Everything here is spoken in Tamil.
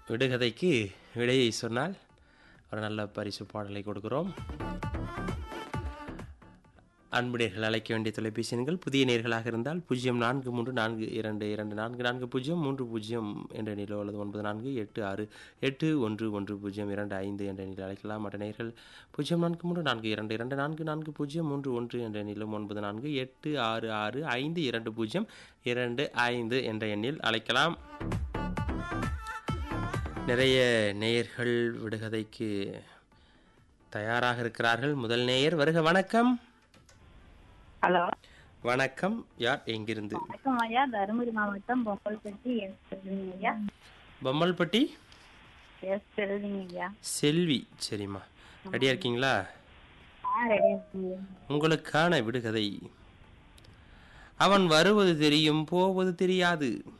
விடுகதைக்கு விடையை சொன்னால் ஒரு நல்ல பரிசு பாடலை கொடுக்கிறோம் அன்பு நேர்கள் அழைக்க வேண்டிய தொலைபேசி எண்கள் புதிய நேர்களாக இருந்தால் பூஜ்ஜியம் நான்கு மூன்று நான்கு இரண்டு இரண்டு நான்கு நான்கு பூஜ்ஜியம் மூன்று பூஜ்ஜியம் என்ற நிலை அல்லது ஒன்பது நான்கு எட்டு ஆறு எட்டு ஒன்று ஒன்று பூஜ்ஜியம் இரண்டு ஐந்து என்ற நிலை அழைக்கலாம் மற்ற நேர்கள் பூஜ்ஜியம் நான்கு மூன்று நான்கு இரண்டு இரண்டு நான்கு நான்கு பூஜ்ஜியம் மூன்று ஒன்று என்ற நிலும் ஒன்பது நான்கு எட்டு ஆறு ஆறு ஐந்து இரண்டு பூஜ்ஜியம் இரண்டு ஐந்து என்ற எண்ணில் அழைக்கலாம் நிறைய நேயர்கள் விடுகதைக்கு தயாராக இருக்கிறார்கள் முதல் நேயர் வருக வணக்கம் ஹலோ வணக்கம் யார் எங்கிருந்து வணக்கம் ஐயா தருமபுரி மாவட்டம் பொங்கல்பட்டி எஸ் செல்விங்க ஐயா பொம்மல்பட்டி எஸ் செல்விங்க ஐயா செல்வி சரிம்மா ரெடியா இருக்கீங்களா ஆ ரெடியா இருக்குங்க உங்களுக்கான விடுகதை அவன் வருவது தெரியும் போவது தெரியாது